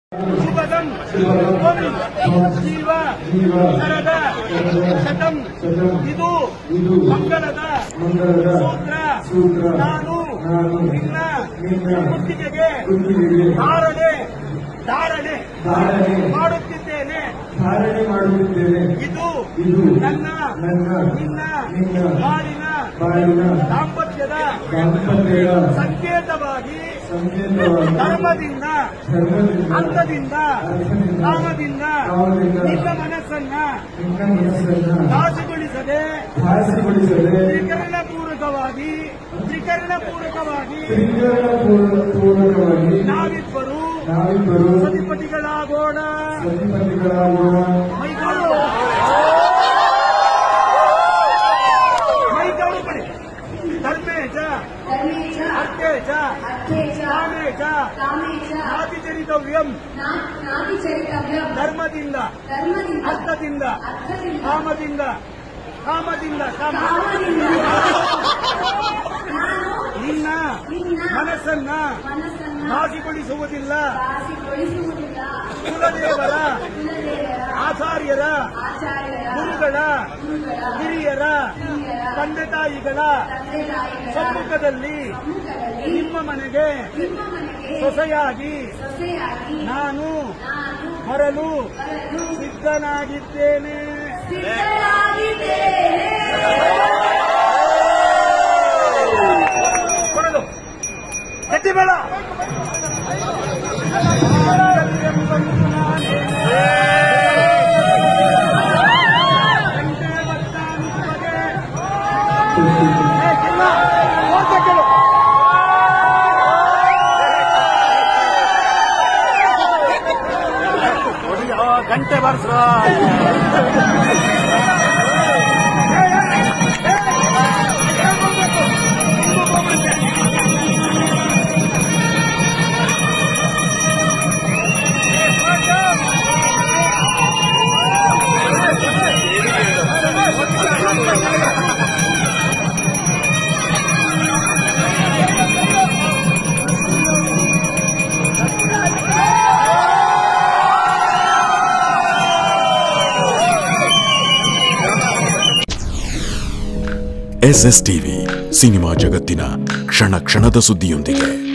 ಶುಭದಂ ತ್ವಂ ಜೀವ ಶರದ ಶತಂ ಇದು ಮಂಗಳದ ಸೂತ್ರ ನಾನು ನಿನ್ನ ಕುತ್ತಿಗೆಗೆ ಧಾರಣೆ ಧಾರಣೆ ಮಾಡುತ್ತಿದ್ದೇನೆ ಧಾರಣೆ ಮಾಡುತ್ತಿದ್ದೇನೆ ಇದು ಇದು ನನ್ನ ನನ್ನ ನಿನ್ನ ನಿನ್ನ ಬಾಳಿನ ಬಾಳಿನ ದಾಂಪತ್ಯದ ದಾಂಪತ್ಯದ ಸಂಕೇತವಾಗಿ ಸಂಕೇತವಾದ ಧರ್ಮದಿಂದ ಧರ್ಮದಿಂದ ಅಂತದಿಂದ ಅರ್ಥದಿಂದ, ಕಾಮದಿಂದ ಕಾಮದಿಂದ ನಿನ್ನ ಮನಸ್ಸನ್ನ ನಿನ್ನ ಮನಸ್ಸನ್ನ ನಾಶಗೊಳಿಸದೆ ಹಾಸಿಗೊಳಿಸದೆ ತ್ರಿಕರಣ ಪೂರಕವಾಗಿ ತ್ರಿಕರಣ ಪೂರಕವಾಗಿ ತ್ರಿಕರಣ ಪೂರ್ವ- ಪೂರ್ವಕವಾಗಿ ನಾವಿಬ್ಬರು ನಾವಿಬ್ಬರು ಸತಿಪತಿಗಳಾಗೋಣ ಸತಿಪತಿಗಳಾಗೋಣ ಮೈಗಳು ಮೈಗಳು ಬಳಿ ಧರ್ಮೇಜ ಧರ್ಮೇಚ ಅರ್ಥೇಜ ಅರ್ಥೇಚ ಕಾಮೇಜ ಕಾಮೇಚ ನಾತಿಚರಿತವ್ಯಂ ನಾ- ನಾತಿಚರಿತವ್ಯಂ ಧರ್ಮದಿಂದ ಧರ್ಮದಿಂದ ಅರ್ಥದಿಂದ ಅರ್ಥದಿಂದ ಕಾಮದಿಂದ ಕಾಮದಿಂದ ಕಾಮ ಕಾಮದಿಂದ ನಾನು ನಿನ್ನ ನಿನ್ನ ಮನಸ್ಸನ್ನ ಮನಸ್ಸನ್ನ ನಾಶಿಗೊಳಿಸುವುದಿಲ್ಲ ರಾಸಿಗೊಳಿಸುವುದಿಲ್ಲ ಕುಲದೇವರ ಕುಲದೇವರ ಆಚಾರ್ಯರ ಆಚಾರ್ಯರ ಗುರುಗಳ ಗುರುಗಳ ಹಿರಿಯರ ಹಿರಿಯರ ತಂದೆ ತಾಯಿಗಳ ತಂದೆ ತಾಯಿಗಳ ಸಮ್ಮುಖದಲ್ಲಿ ಸಮ್ಮುಖದಲ್ಲಿ ನಿಮ್ಮ ಮನೆಗೆ ನಿಮ್ಮ ಮನೆಗೆ ಸೊಸೆಯಾಗಿ ಸೊಸೆಯಾಗಿ ನಾನು ನಾನು ಬರಲು ಬರಲು ಸಿದ್ಧನಾಗಿದ್ದೇನೆ ಸಿದ್ಧನಾಗಿದ್ದೇನೆ ಕೊಡಲು ಗಟ್ಟಿ ಬೇಡ ಗಂಟೆ ಬಾರಿಸ್ರ ಎಸ್ ಎಸ್ ಟಿವಿ ಸಿನಿಮಾ ಜಗತ್ತಿನ ಕ್ಷಣ ಕ್ಷಣದ ಸುದ್ದಿಯೊಂದಿಗೆ